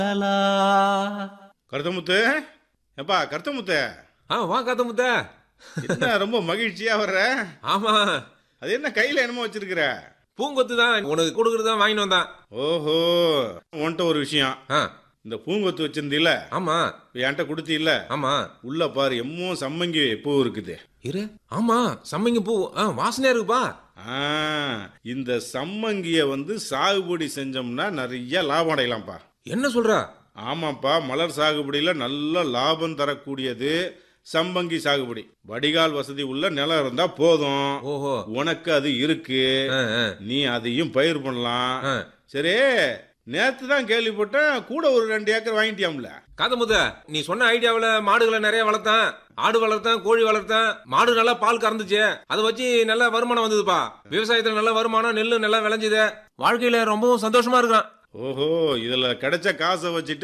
கருத்தமுத்து எப்பா கருத்தமுத்து ஆ வா காத்த முத்த என்ன ரொம்ப மகிழ்ச்சியா வர்ற ஆமா அது என்ன கையில என்னமோ வச்சிருக்கிற பூங்கொத்து தான் உனக்கு கொடுக்கறதா வாங்கிட்டு வந்தான் ஓஹோ உன்கிட்ட ஒரு விஷயம் ஆ இந்த பூங்கொத்து வச்சிருந்தீல ஆமா என்கிட்ட கொடுத்தீல்ல ஆமா உள்ள பாரு எம்மோ சம்மங்கி பூ இருக்குது இரு ஆமா சம்மங்கி பூ ஆ வாசனையா இருக்குப்பா ஆ இந்த சம்மங்கிய வந்து சாகுபடி செஞ்சோம்னா நிறைய லாபம் அடையலாம்ப்பா என்ன சொல்ற ஆமாப்பா மலர் சாகுபடியில நல்ல லாபம் தரக்கூடியது சம்பங்கி சாகுபடி வடிகால் வசதி உள்ள நிலம் இருந்தா போதும் ஓஹோ உனக்கு அது இருக்கு ஆ, ஆ, நீ அதையும் பயிர் பண்ணலாம் ஆ. சரி நேத்து தான் கேள்விப்பட்டேன் கூட ஒரு ரெண்டு ஏக்கர் வாங்கிட்டியாம்ல காத்த முத்த நீ சொன்ன ஐடியாவுல மாடுகளை நிறைய வளர்த்தேன் ஆடு வளர்த்தேன் கோழி வளர்த்தேன் மாடு நல்லா பால் கறந்துச்சு அதை வச்சு நல்ல வருமானம் வந்ததுப்பா விவசாயத்துல நல்ல வருமானம் நெல்லு நல்லா விளைஞ்சுது வாழ்க்கையில ரொம்பவும் சந்தோஷமா இருக்கான் ஓஹோ இதுல கிடைச்ச காசை வச்சுட்டு